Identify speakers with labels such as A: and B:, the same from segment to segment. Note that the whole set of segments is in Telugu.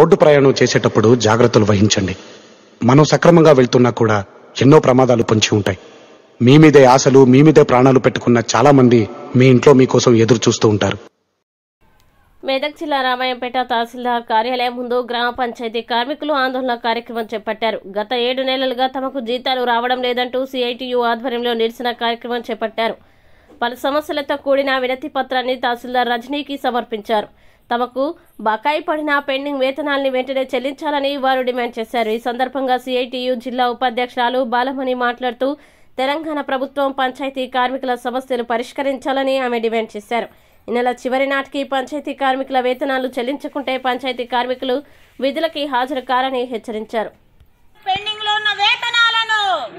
A: రోడ్డు ప్రయాణం చేసేటప్పుడు జాగ్రత్తలు వహించండి మనం సక్రమంగా వెళ్తున్నా కూడా ఎన్నో ప్రమాదాలు పొంచి ఉంటాయి మీ మీదే ఆశలు మీ మీదే ప్రాణాలు పెట్టుకున్న చాలా మంది మీ ఇంట్లో మీకోసం ఎదురు చూస్తూ ఉంటారు
B: మెదక్ జిల్లా రామాయంపేట తహసీల్దార్ కార్యాలయం ముందు గ్రామ పంచాయతీ కార్మికులు ఆందోళన కార్యక్రమం చేపట్టారు గత ఏడు నెలలుగా తమకు జీతాలు రావడం లేదంటూ సిఐటియు ఆధ్వర్యంలో నిరసన కార్యక్రమం చేపట్టారు పలు సమస్యలతో కూడిన వినతి పత్రాన్ని తహసీల్దార్ రజనీకి సమర్పించారు తమకు బకాయి పడిన పెండింగ్ వేతనాల్ని వెంటనే చెల్లించాలని వారు డిమాండ్ చేశారు ఈ సందర్భంగా సిఐటియు జిల్లా ఉపాధ్యక్షురాలు బాలమణి మాట్లాడుతూ తెలంగాణ ప్రభుత్వం పంచాయతీ కార్మికుల సమస్యలు పరిష్కరించాలని ఆమె డిమాండ్ చేశారు ఈ నెల చివరి నాటికి పంచాయతీ కార్మికుల వేతనాలు చెల్లించకుంటే పంచాయతీ కార్మికులు విధులకి హాజరు కారని హెచ్చరించారు
C: పెండింగ్ లో ఉన్న వేతనాలను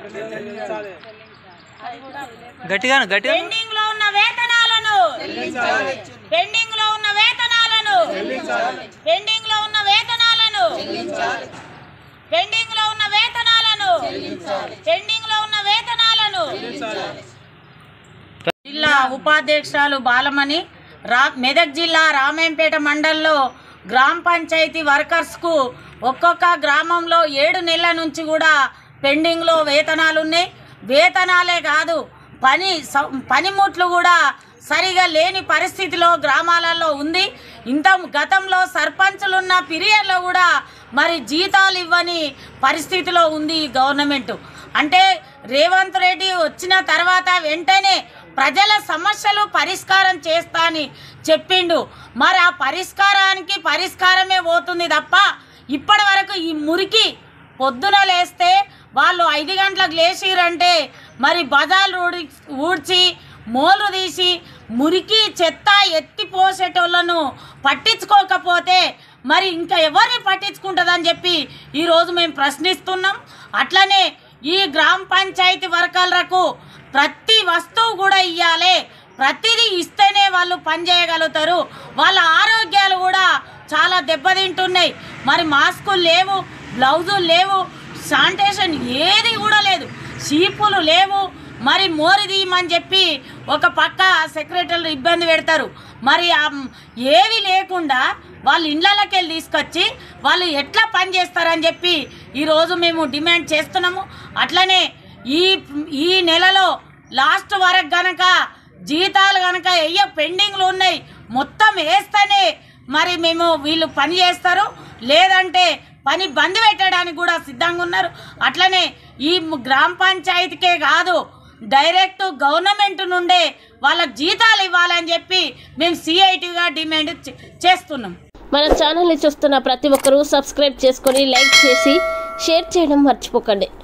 D: గట్టిగా గట్టిగా
C: పెండింగ్ లో ఉన్న వేతనాలను పెండింగ్ లో ఉన్న వేతనాలను పెండింగ్ లో ఉన్న వేతనాలను పెండింగ్ లో ఉన్న వేతనాలను పెండింగ్ లో ఉన్న వేతనాలను జిల్లా ఉపాధ్యక్షురాలు బాలమణి రా మెదక్ జిల్లా రామేంపేట మండలంలో గ్రామ పంచాయతీ వర్కర్స్కు ఒక్కొక్క గ్రామంలో ఏడు నెలల నుంచి కూడా పెండింగ్లో వేతనాలు ఉన్నాయి వేతనాలే కాదు పని స- పనిముట్లు కూడా సరిగా లేని పరిస్థితిలో గ్రామాలలో ఉంది ఇంత గతంలో సర్పంచులున్న పీరియడ్లో కూడా మరి జీతాలు ఇవ్వని పరిస్థితిలో ఉంది ఈ గవర్నమెంట్ అంటే రేవంత్ రెడ్డి వచ్చిన తర్వాత వెంటనే ప్రజల సమస్యలు పరిష్కారం చేస్తా అని చెప్పిండు మరి ఆ పరిష్కారానికి పరిష్కారమే పోతుంది తప్ప ఇప్పటి వరకు ఈ మురికి పొద్దున లేస్తే వాళ్ళు ఐదు గంటలకు లేచిరంటే మరి బజార్లు ఊడి ఊడ్చి మోలు తీసి మురికి చెత్త ఎత్తి పోసేటోళ్ళను పట్టించుకోకపోతే మరి ఇంకా ఎవరిని పట్టించుకుంటుందని చెప్పి ఈరోజు మేము ప్రశ్నిస్తున్నాం అట్లనే ఈ గ్రామ పంచాయతీ వర్కర్లకు ప్రతి వస్తువు కూడా ఇవ్వాలి ప్రతిదీ ఇస్తేనే వాళ్ళు పనిచేయగలుగుతారు వాళ్ళ ఆరోగ్యాలు కూడా చాలా దెబ్బతింటున్నాయి మరి మాస్కులు లేవు బ్లౌజులు లేవు శానిటేషన్ ఏది కూడా లేదు చీపులు లేవు మరి మోరి తీయమని చెప్పి ఒక పక్క సెక్రటరీలు ఇబ్బంది పెడతారు మరి ఆ ఏవి లేకుండా వాళ్ళు ఇళ్ళకి వెళ్ళి తీసుకొచ్చి వాళ్ళు ఎట్లా పని చేస్తారని చెప్పి ఈరోజు మేము డిమాండ్ చేస్తున్నాము అట్లనే ఈ ఈ నెలలో లాస్ట్ వరకు గనక జీతాలు గనక వెయ్య పెండింగ్లు ఉన్నాయి మొత్తం వేస్తేనే మరి మేము వీళ్ళు పని చేస్తారు లేదంటే పని బంద్ పెట్టడానికి కూడా సిద్ధంగా ఉన్నారు అట్లనే ఈ గ్రామ పంచాయతీకే కాదు డైరెక్ట్ గవర్నమెంట్ నుండే వాళ్ళకి జీతాలు ఇవ్వాలని చెప్పి మేము సిఐటిగా డిమాండ్ చే- చేస్తున్నాం
B: మన ఛానల్ని చూస్తున్న ప్రతి ఒక్కరూ సబ్స్క్రైబ్ చేసుకొని లైక్ చేసి షేర్ చేయడం మర్చిపోకండి